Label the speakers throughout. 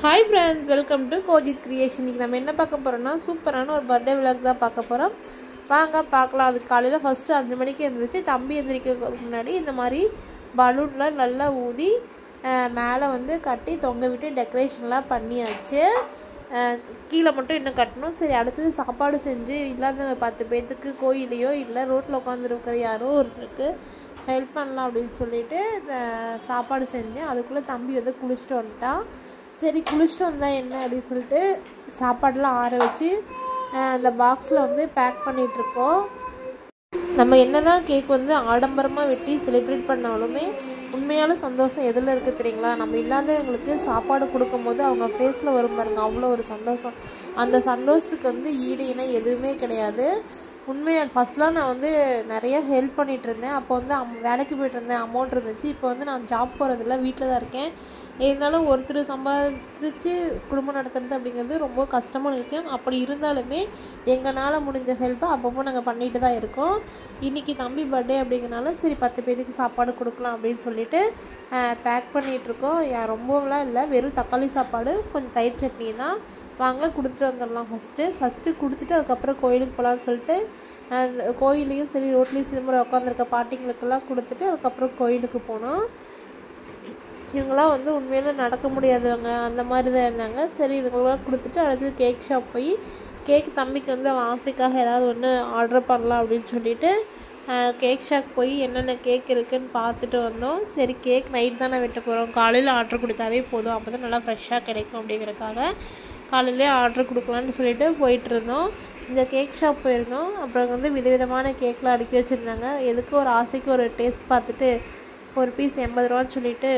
Speaker 1: hi friends welcome to Kojith creation இன்றைக்கி நம்ம என்ன பார்க்க போகிறோம்னா சூப்பரான ஒரு பர்த்டே விளாக் தான் பார்க்க போகிறோம் வாங்க பார்க்கலாம் அது காலையில் ஃபஸ்ட்டு அஞ்சு மணிக்கு எழுந்திரிச்சு தம்பி எந்திரிக்கிறதுக்கு முன்னாடி இந்த மாதிரி பலூன்லாம் நல்லா ஊதி அஹ், மேலே வந்து கட்டி தொங்க விட்டு டெக்கரேஷன்லாம் பண்ணியாச்சு அஹ், கீழே மட்டும் இன்னும் கட்டணும் சரி அடுத்தது சாப்பாடு செஞ்சு இல்லாத பத்து பேர்த்துக்கு கோயிலையோ இல்லை ரோட்டில் உட்காந்துருக்கிற யாரோ ஒருத்தருக்கு ஹெல்ப் பண்ணலாம் அப்படின்னு சொல்லிட்டு இந்த சாப்பாடு செஞ்சேன் அதுக்குள்ளே தம்பி வந்து குளிச்சுட்டு வந்துட்டான் சரி குளிச்சுட்டு வந்தா என்ன அப்படின்னு சொல்லிட்டு சாப்பாடெலாம் ஆற வச்சு அஹ், அந்த பாக்ஸில் வந்து பேக் பண்ணிகிட்ருக்கோம் நம்ம என்னதான் கேக் வந்து ஆடம்பரமாக வெட்டி செலிப்ரேட் பண்ணாலுமே உண்மையான சந்தோஷம் எதில் இருக்குது தெரியுங்களா நம்ம இல்லாதவங்களுக்கு சாப்பாடு கொடுக்கும்போது அவங்க ஃபேஸில் வரும் பாருங்க அவ்வளோ ஒரு சந்தோஷம் அந்த சந்தோஷத்துக்கு வந்து ஈடு இணை எதுவுமே கிடையாது உண்மையாக ஃபஸ்ட்லாம் நான் வந்து நிறைய ஹெல்ப் பண்ணிகிட்டு இருந்தேன் அப்போ வந்து அம் வேலைக்கு போயிட்டு இருந்தேன் அமௌண்ட் இருந்துச்சு இப்போ வந்து நான் ஜாப் போகிறதில்ல வீட்டில் தான் இருக்கேன் இருந்தாலும் ஒருத்தர் சம்பாதிச்சு குடும்பம் நடத்துறது அப்படிங்கிறது ரொம்ப கஷ்டமான விஷயம் அப்படி இருந்தாலுமே எங்களால் முடிஞ்ச ஹெல்ப்பை அப்பப்போ நாங்கள் பண்ணிட்டு தான் இருக்கோம் இன்றைக்கி தம்பி பர்த்டே அப்படிங்கிறனால சரி பத்து பேருக்கு சாப்பாடு கொடுக்கலாம் அப்படின்னு சொல்லிட்டு பேக் பண்ணிகிட்ருக்கோம் ரொம்பலாம் இல்லை வெறும் தக்காளி சாப்பாடு கொஞ்சம் தயிர் சட்னி தான் வாங்க கொடுத்துட்டு வந்துடலாம் ஃபஸ்ட்டு ஃபஸ்ட்டு கொடுத்துட்டு அதுக்கப்புறம் கோயிலுக்கு போகலான்னு சொல்லிட்டு அந்த கோயிலையும் சரி ரோட்லேயும் சிறுமுறை உட்காந்துருக்க பாட்டிங்களுக்கெல்லாம் கொடுத்துட்டு அதுக்கப்புறம் கோயிலுக்கு போனோம் இவங்களாம் வந்து உண்மையில நடக்க முடியாதவங்க அந்த மாதிரி தான் இருந்தாங்க சரி இதுங்களாம் கொடுத்துட்டு அடுத்து கேக் ஷாப் போய் கேக் தம்பிக்கு வந்து அவன் ஆசைக்காக ஏதாவது ஒன்று ஆர்டர் பண்ணலாம் அப்படின்னு சொல்லிட்டு கேக் ஷாப் போய் என்னென்ன கேக் இருக்குன்னு பார்த்துட்டு வந்தோம் சரி கேக் நைட் தானே வெட்ட போகிறோம் காலையில் ஆர்டர் கொடுத்தாவே போதும் அப்போ தான் நல்லா ஃப்ரெஷ்ஷாக கிடைக்கும் அப்படிங்கிறக்காக காலையிலே ஆர்டர் கொடுக்கலான்னு சொல்லிட்டு போயிட்டு இருந்தோம் இந்த கேக் ஷாப் போயிருந்தோம் அப்புறம் வந்து விதவிதமான கேக்லாம் அடுக்கி வச்சுருந்தாங்க எதுக்கு ஒரு ஆசைக்கு ஒரு டேஸ்ட் பார்த்துட்டு ஒரு பீஸ் எண்பது ரூபான்னு சொல்லிட்டு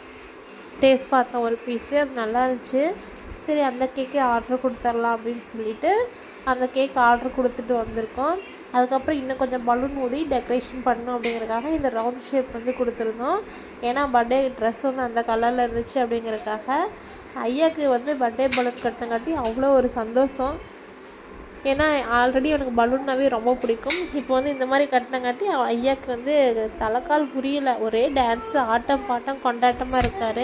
Speaker 1: டேஸ்ட் பார்த்தோம் ஒரு பீஸு அது நல்லா இருந்துச்சு சரி அந்த கேக்கே ஆர்டர் கொடுத்துர்லாம் அப்படின்னு சொல்லிட்டு அந்த கேக் ஆர்டர் கொடுத்துட்டு வந்திருக்கோம் அதுக்கப்புறம் இன்னும் கொஞ்சம் பலூன் ஊதி டெக்கரேஷன் பண்ணணும் அப்படிங்கிறதுக்காக இந்த ரவுண்ட் ஷேப் வந்து கொடுத்துருந்தோம் ஏன்னா பர்த்டே ட்ரெஸ் வந்து அந்த கலரில் இருந்துச்சு அப்படிங்கிறதுக்காக ஐயாக்கு வந்து பர்த்டே பலூன் கட்டினங்காட்டி அவ்வளோ ஒரு சந்தோஷம் ஏன்னா ஆல்ரெடி எனக்கு பலூன்னாவே ரொம்ப பிடிக்கும் இப்போ வந்து இந்த மாதிரி கட்டினங்காட்டி அவன் ஐயாக்கு வந்து தலைக்கால் புரியல ஒரே டான்ஸு ஆட்டம் பாட்டம் கொண்டாட்டமாக இருக்கார்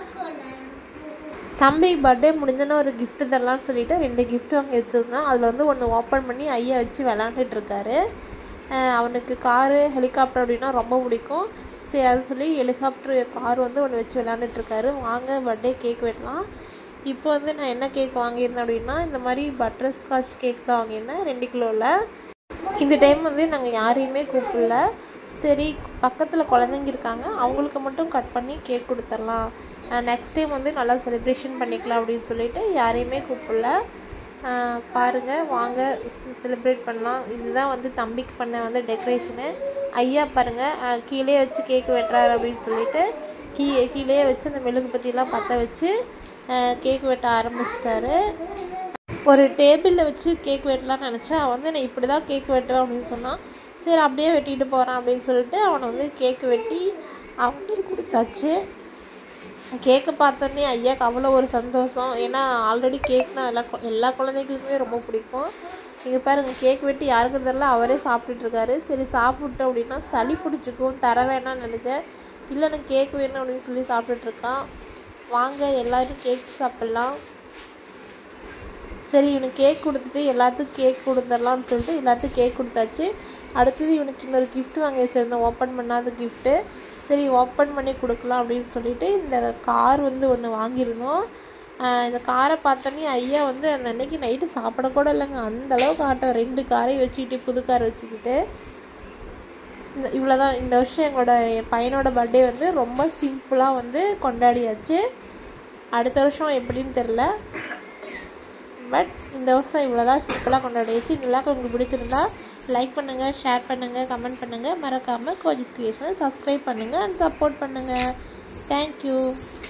Speaker 1: தம்பி பர்த்டே முடிஞ்சோன்னா ஒரு gift தரலான்னு சொல்லிட்டு ரெண்டு gift வாங்கி வச்சுருந்தோம் அதில் வந்து ஒன்று ஓப்பன் பண்ணி ஐயா வச்சு விளாண்டுட்டு இருக்காரு அஹ் அவனுக்கு காரு ஹெலிகாப்டர் அப்படின்னா ரொம்ப பிடிக்கும் சரி அது சொல்லி ஹெலிகாப்டர் கார் வந்து ஒன்று வச்சு விளாண்டுட்டு இருக்காரு வாங்க பர்த்டே கேக் வெட்டலாம் இப்போ வந்து நான் என்ன கேக் வாங்கியிருந்தேன் அப்படின்னா இந்த மாதிரி பட்டர் ஸ்காட்ச் கேக் தான் வாங்கியிருந்தேன் ரெண்டு கிலோவில் இந்த டைம் வந்து நாங்கள் யாரையுமே கூப்பிடல சரி பக்கத்தில் குழந்தைங்க இருக்காங்க அவங்களுக்கு மட்டும் கட் பண்ணி கேக் கொடுத்துர்லாம் நெக்ஸ்ட் டைம் வந்து நல்லா செலிப்ரேஷன் பண்ணிக்கலாம் அப்படின்னு சொல்லிட்டு யாரையுமே கூப்பிடல அஹ் பாருங்க வாங்க செலிப்ரேட் பண்ணலாம் இதுதான் வந்து தம்பிக்கு பண்ண வந்து டெக்கரேஷனு ஐயா பாருங்க அஹ் கீழே வச்சு கேக் வெட்டுறாரு அப்படின்னு சொல்லிட்டு கீ கீழே வச்சு அந்த மெழுகு பற்றிலாம் பற்ற வச்சு கேக் வெட்ட ஆரம்பிச்சிட்டாரு ஒரு டேபிளில் வச்சு கேக் வெட்டலாம்னு நினச்சேன் அவன் வந்து நான் இப்படி தான் கேக் வெட்டுவேன் அப்படின்னு சொன்னான் சரி அப்படியே வெட்டிட்டு போகிறான் அப்படின்னு சொல்லிட்டு அவனை வந்து கேக் வெட்டி அவன்கிட்டே கொடுத்தாச்சு கேக்கை பார்த்தோன்னே ஐயாக்கு அவ்வளோ ஒரு சந்தோஷம் ஏன்னா ஆல்ரெடி கேக்னா எல்லா கொ- எல்லா குழந்தைகளுக்குமே ரொம்ப பிடிக்கும் இங்கே பாருங்க கேக் வெட்டி யாருக்கும் தெரில அவரே சாப்பிட்டுட்டு இருக்காரு சரி சாப்பிட்டோம் அப்படின்னா சளி பிடிச்சிக்கும் தர வேணாம்னு நினச்சேன் இல்லை எனக்கு கேக் வேணும் அப்படின்னு சொல்லி சாப்பிட்டுட்டு இருக்கான் வாங்க எல்லாரும் கேக் சாப்பிட்லாம் சரி இவனுக்கு கேக் கொடுத்துட்டு எல்லாத்துக்கும் கேக் கொடுத்துடலாம்னு சொல்லிட்டு எல்லாத்துக்கும் கேக் கொடுத்தாச்சு அடுத்தது இவனுக்கு இன்னொரு gift வாங்கி வச்சுருந்தேன் ஓப்பன் பண்ணாத கிஃப்ட்டு சரி ஓப்பன் பண்ணி கொடுக்கலாம் அப்படின்னு சொல்லிட்டு இந்த கார் வந்து ஒன்று வாங்கியிருந்தோம் ஆஹ் இந்த காரை பார்த்தோன்னே ஐயா வந்து அந்த அன்னைக்கு நைட்டு சாப்பிட கூட இல்லைங்க அந்த அளவுக்கு ஆட்டம் ரெண்டு காரையும் வச்சுக்கிட்டு புது கார் வச்சுக்கிட்டு இந்த இவ்வளோதான் இந்த வருஷம் எங்களோட என் பையனோட பர்த்டே வந்து ரொம்ப சிம்பிளாக வந்து கொண்டாடியாச்சு அடுத்த வருஷம் எப்படின்னு தெரில பட் இந்த வருஷம் இவ்வளோதான் சிம்பிளாக கொண்டாடியாச்சு இந்த விழாக்கு உங்களுக்கு பிடிச்சிருந்தா லைக் பண்ணுங்கள் ஷேர் பண்ணுங்கள் கமெண்ட் பண்ணுங்கள் மறக்காமல் கோஜித் கிரியேஷனை சப்ஸ்கிரைப் பண்ணுங்கள் அண்ட் சப்போர்ட் பண்ணுங்கள் தேங்க்யூ